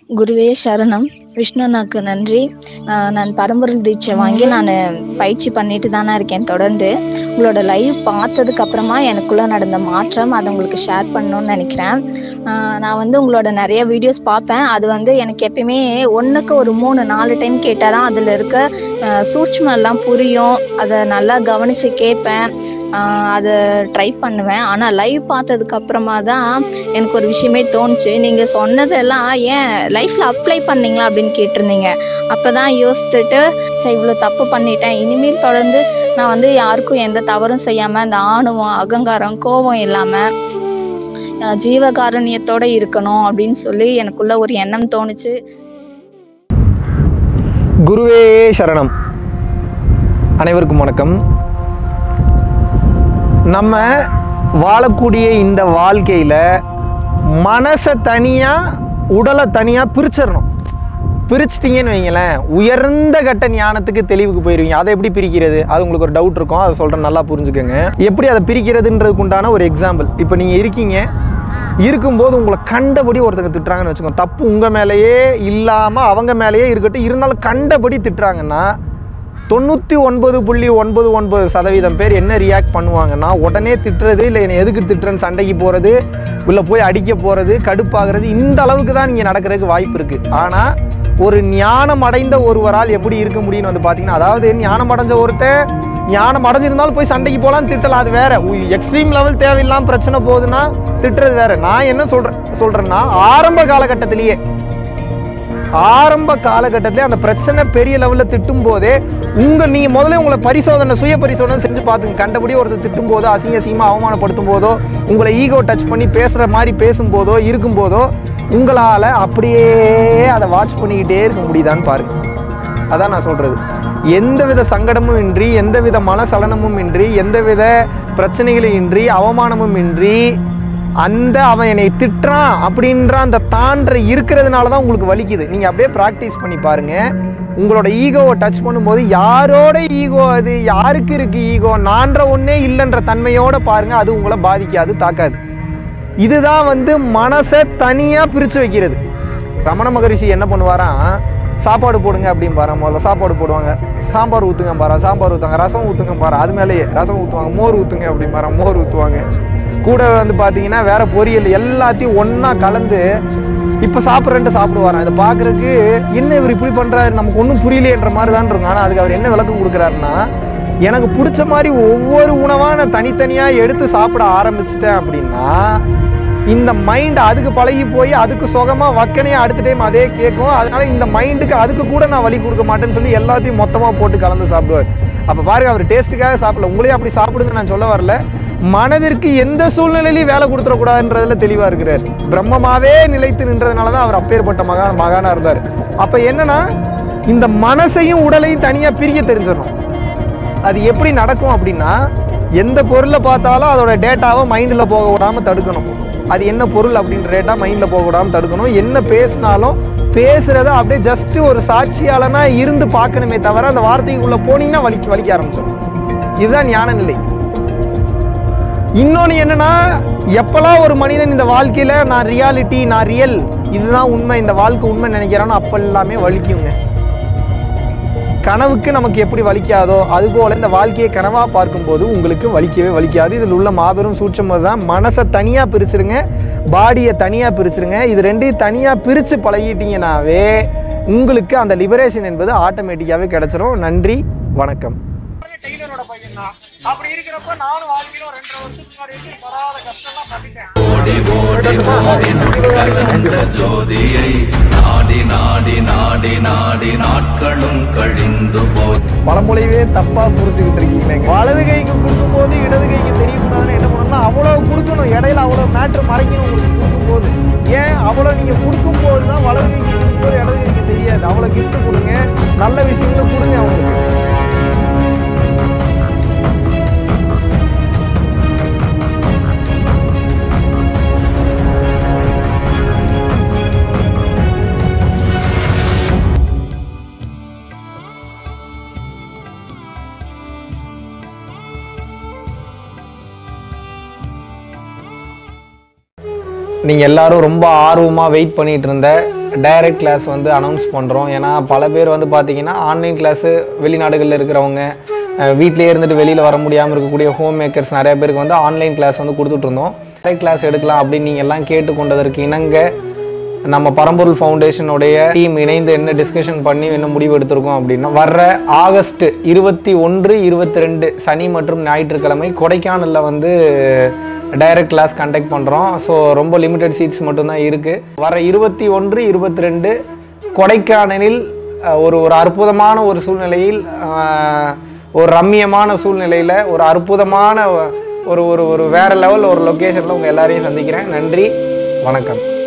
குருவே சரணம் விஷ்ணுனாக்கு நன்றி ஆஹ் நான் பரம்பொருள் தீட்சை வாங்கி நான் பயிற்சி பண்ணிட்டு தானே இருக்கேன் தொடர்ந்து உங்களோட லைவ் பார்த்ததுக்கு அப்புறமா எனக்குள்ள நடந்த மாற்றம் அதை உங்களுக்கு ஷேர் பண்ணணும்னு நினைக்கிறேன் ஆஹ் நான் வந்து உங்களோட நிறைய வீடியோஸ் பார்ப்பேன் அது வந்து எனக்கு எப்பயுமே ஒன்றுக்கு ஒரு மூணு நாலு டைம் கேட்டால் தான் அதில் இருக்க ஆஹ் சூட்சுமம் எல்லாம் புரியும் அதை நல்லா கவனித்து கேட்பேன் ஆஹ் அதை ட்ரை பண்ணுவேன் ஆனால் லைவ் பார்த்ததுக்கு அப்புறமா தான் எனக்கு ஒரு விஷயமே தோணுச்சு நீங்கள் சொன்னதெல்லாம் ஏன் லைஃப்பில் அப்ளை பண்ணீங்களா அப்படின்னு கேட்டிருந்தீங்க அப்போ தான் யோசித்துட்டு சரி இவ்வளோ தப்பு பண்ணிட்டேன் இனிமேல் தொடர்ந்து நான் வந்து யாருக்கும் எந்த தவறும் செய்யாமல் இந்த ஆணவம் அகங்காரம் கோபம் இல்லாமல் ஜீவகாருண்யத்தோட இருக்கணும் அப்படின்னு சொல்லி எனக்குள்ள ஒரு எண்ணம் தோணுச்சு குருவே சரணம் அனைவருக்கும் வணக்கம் நம்ம வாழக்கூடிய இந்த வாழ்க்கையில் மனசை தனியாக உடலை தனியாக பிரிச்சிடணும் பிரிச்சிட்டிங்கன்னு வைங்களேன் உயர்ந்த கட்ட ஞானத்துக்கு தெளிவுக்கு போயிருவீங்க அதை எப்படி பிரிக்கிறது அது உங்களுக்கு ஒரு டவுட் இருக்கும் அதை சொல்கிறேன் நல்லா புரிஞ்சுக்கோங்க எப்படி அதை பிரிக்கிறதுன்றதுக்கு உண்டான ஒரு எக்ஸாம்பிள் இப்போ நீங்கள் இருக்கீங்க இருக்கும்போது உங்களை கண்டபடி ஒருத்தங்க திட்டுறாங்கன்னு வச்சுக்கோங்க தப்பு உங்கள் மேலேயே இல்லாமல் அவங்க மேலேயே இருக்கட்டும் இருந்தாலும் கண்டபடி திட்டுறாங்கன்னா தொண்ணூற்றி ஒன்பது புள்ளி ஒன்பது ஒன்பது சதவீதம் பேர் என்ன ரியாக்ட் பண்ணுவாங்கன்னா உடனே திட்டுறது இல்லை என்னை எதுக்கு திட்டுறேன்னு சண்டைக்கு போகிறது உள்ள போய் அடிக்க போகிறது கடுப்பாகிறது இந்த அளவுக்கு தான் நீங்கள் நடக்கிறதுக்கு வாய்ப்பு இருக்குது ஆனால் ஒரு ஞானம் அடைந்த ஒருவரால் எப்படி இருக்க முடியும்னு வந்து பார்த்தீங்கன்னா அதாவது ஞானம் அடைஞ்ச ஒருத்தன் ஞானம் அடைஞ்சிருந்தாலும் போய் சண்டைக்கு போகலாம் திட்டலாம் அது வேற எக்ஸ்ட்ரீம் லெவல் தேவையில்லாம பிரச்சனை போகுதுன்னா திட்டுறது வேற நான் என்ன சொல்றேன் சொல்றேன்னா ஆரம்ப காலகட்டத்திலேயே ஆரம்ப காலகட்டத்திலே அந்த பிரச்சனை பெரிய லெவலில் திட்டும் போதே உங்க நீங்க முதல்ல உங்களை பரிசோதனை சுய பரிசோதனை செஞ்சு பார்த்துங்க கண்டபடி ஒருத்தர் திட்டும் போதோ அசிங்க அசிங்கமா அவமானப்படுத்தும் போதோ உங்களை ஈகோ டச் பண்ணி பேசுற மாதிரி பேசும்போதோ இருக்கும்போதோ உங்களால அப்படியே அதை வாட்ச் பண்ணிக்கிட்டே இருக்க முடியுதான்னு பாருங்க அதான் நான் சொல்றது எந்தவித சங்கடமும் இன்றி எந்தவித மனசலனமும் இன்றி எந்தவித பிரச்சனைகளும் இன்றி அவமானமும் இன்றி அந்த அவன் என்னை திட்டுறான் அப்படின்ற அந்த தான்ற இருக்கிறதுனால தான் உங்களுக்கு வலிக்குது நீங்க அப்படியே ப்ராக்டிஸ் பண்ணி பாருங்க உங்களோட ஈகோவை டச் பண்ணும்போது யாரோட ஈகோ அது யாருக்கு இருக்கு ஈகோ நான்ற ஒன்னே இல்லைன்ற தன்மையோட பாருங்க அது உங்களை பாதிக்காது தாக்காது இதுதான் வந்து மனசை தனியா பிரிச்சு வைக்கிறது ரமண மகரிஷி என்ன பண்ணுவாராம் சாப்பாடு போடுங்க அப்படின்னு பாரு முதல்ல சாப்பாடு போடுவாங்க சாம்பார் ஊற்றுங்க பாரு சாம்பார் ஊற்றுவாங்க ரசம் ஊற்றுங்க பாரு அது மேலேயே ரசம் ஊற்றுவாங்க மோர் ஊற்றுங்க அப்படின்னு பாரு மோர் ஊற்றுவாங்க கூட வந்து பார்த்தீங்கன்னா வேற பொரியல் எல்லாத்தையும் ஒன்றா கலந்து இப்போ சாப்பிட்றேன்ட்டு சாப்பிடுவாராம் இதை பார்க்குறதுக்கு என்ன இவர் இப்படி பண்ணுறாரு நமக்கு ஒன்றும் புரியலையன்ற மாதிரி தான் இருக்கும் ஆனால் அதுக்கு அவர் என்ன விளக்கம் கொடுக்குறாருன்னா எனக்கு பிடிச்ச மாதிரி ஒவ்வொரு உணவாக நான் தனித்தனியாக எடுத்து சாப்பிட ஆரம்பிச்சிட்டேன் அப்படின்னா இந்த மைண்ட் அதுக்கு பழகி போய் அதுக்கு சுகமாக வக்கனையே அடுத்த டைம் அதே கேட்கும் அதனால இந்த மைண்டுக்கு அதுக்கு கூட நான் வழி கொடுக்க மாட்டேன்னு சொல்லி எல்லாத்தையும் மொத்தமாக போட்டு கலந்து சாப்பிடுவார் அப்போ பாருங்க அவர் டேஸ்ட்டுக்காக சாப்பிடல உங்களே அப்படி சாப்பிடுங்க நான் சொல்ல வரல மனதிற்கு எந்த சூழ்நிலையிலையும் வேலை கொடுத்துடக்கூடாதுன்றதுல தெளிவாக இருக்கிறார் பிரம்மமாவே நிலைத்து நின்றதுனால தான் அவர் அப்பேற்பட்ட மகா மகானாக இருந்தார் அப்போ என்னன்னா இந்த மனசையும் உடலையும் தனியாக பிரிக்க தெரிஞ்சிடணும் அது எப்படி நடக்கும் அப்படின்னா எந்த பொருளை பார்த்தாலும் அதோட டேட்டாவை மைண்டில் போக விடாமல் தடுக்கணும் அது என்ன பொருள் அப்படின்ற டேட்டா மைண்டில் போக விடாமல் தடுக்கணும் என்ன பேசினாலும் பேசுகிறத அப்படியே ஜஸ்ட் ஒரு சாட்சியாளனா இருந்து பார்க்கணுமே தவிர அந்த வார்த்தைக்குள்ளே போனீங்கன்னா வலிக்க வலிக்க ஆரம்பிச்சிடும் இதுதான் ஞான நிலை இன்னொன்று என்னன்னா எப்பெல்லாம் ஒரு மனிதன் இந்த வாழ்க்கையில் நான் ரியாலிட்டி நான் ரியல் இதுதான் உண்மை இந்த வாழ்க்கை உண்மை நினைக்கிறானோ அப்போ எல்லாமே வலிக்குங்க கனவுக்கு நமக்கு எப்படி வலிக்காதோ அதுபோல இந்த வாழ்க்கையை கனவா பார்க்கும்போது உங்களுக்கு வலிக்கவே வலிக்காது இதில் உள்ள மாபெரும் சூட்சம் தான் மனசை தனியா பிரிச்சிருங்க பாடியை தனியா பிரிச்சிருங்க இது ரெண்டையும் தனியா பிரிச்சு பழகிட்டீங்கன்னாவே உங்களுக்கு அந்த லிபரேஷன் என்பது ஆட்டோமேட்டிக்காவே கிடைச்சிரும் நன்றி வணக்கம் டெய்லரோட பையன் தான் அப்படி இருக்கிறப்ப நானும் வாழ்க்கையில ஒரு ரெண்டரை வருஷத்துக்கு முன்னாடி வரைக்கும் படாத கஷ்டம்லாம் பண்ணிட்டேன் ஜோதியை நாடி நாடி நாடி நாடி நாட்களும் கழிந்து போய் பழமொழியவே தப்பா புரிஞ்சுக்கிட்டு இருக்கீங்க வலது கைக்கு கொடுக்கும்போது இடது கைக்கு தெரியக்கூடாதுன்னு என்ன பண்ணணும்னா அவ்வளோ கொடுக்கணும் இடையில அவ்வளோ மேட்ரு மறைக்கணும் உங்களுக்கு கொடுக்கும்போது ஏன் அவ்வளோ நீங்கள் கொடுக்கும்போது தான் வலது கைக்கு கொடுக்கும்போது இடது கைக்கு தெரியாது அவ்வளோ gift கொடுங்க நல்ல விஷயங்களை கொடுங்க அவங்களுக்கு நீங்கள் எல்லாரும் ரொம்ப ஆர்வமாக வெயிட் பண்ணிட்டு இருந்த டைரக்ட் கிளாஸ் வந்து அனௌன்ஸ் பண்ணுறோம் ஏன்னா பல பேர் வந்து பார்த்தீங்கன்னா ஆன்லைன் கிளாஸு வெளிநாடுகளில் இருக்கிறவங்க அஹ், வீட்டிலேயே இருந்துட்டு வெளியில் வர முடியாமல் இருக்கக்கூடிய ஹோம் மேக்கர்ஸ் நிறைய பேருக்கு வந்து ஆன்லைன் கிளாஸ் வந்து கொடுத்துட்டு இருந்தோம் டைரக்ட் கிளாஸ் எடுக்கலாம் அப்படின்னு நீங்கள் எல்லாம் கேட்டுக்கொண்டதற்கு இணங்க நம்ம பரம்பொருள் ஃபவுண்டேஷனுடைய டீம் இணைந்து என்ன டிஸ்கஷன் பண்ணி என்ன முடிவு எடுத்திருக்கோம் அப்படின்னா வர்ற ஆகஸ்ட் இருபத்தி ஒன்று இருபத்தி ரெண்டு சனி மற்றும் ஞாயிற்றுக்கிழமை கொடைக்கானலில் வந்து டைரக்ட் கிளாஸ் கண்டக்ட் பண்ணுறோம் ஸோ ரொம்ப லிமிட்டட் சீட்ஸ் மட்டும்தான் இருக்குது வர இருபத்தி ஒன்று இருபத்தி ரெண்டு கொடைக்கானலில் அஹ், ஒரு ஒரு அற்புதமான ஒரு சூழ்நிலையில் அஹ், ஒரு ரம்மியமான சூழ்நிலையில் ஒரு அற்புதமான ஒரு ஒரு ஒரு வேற லெவல் ஒரு லொக்கேஷனில் உங்கள் எல்லாரையும் சந்திக்கிறேன் நன்றி வணக்கம்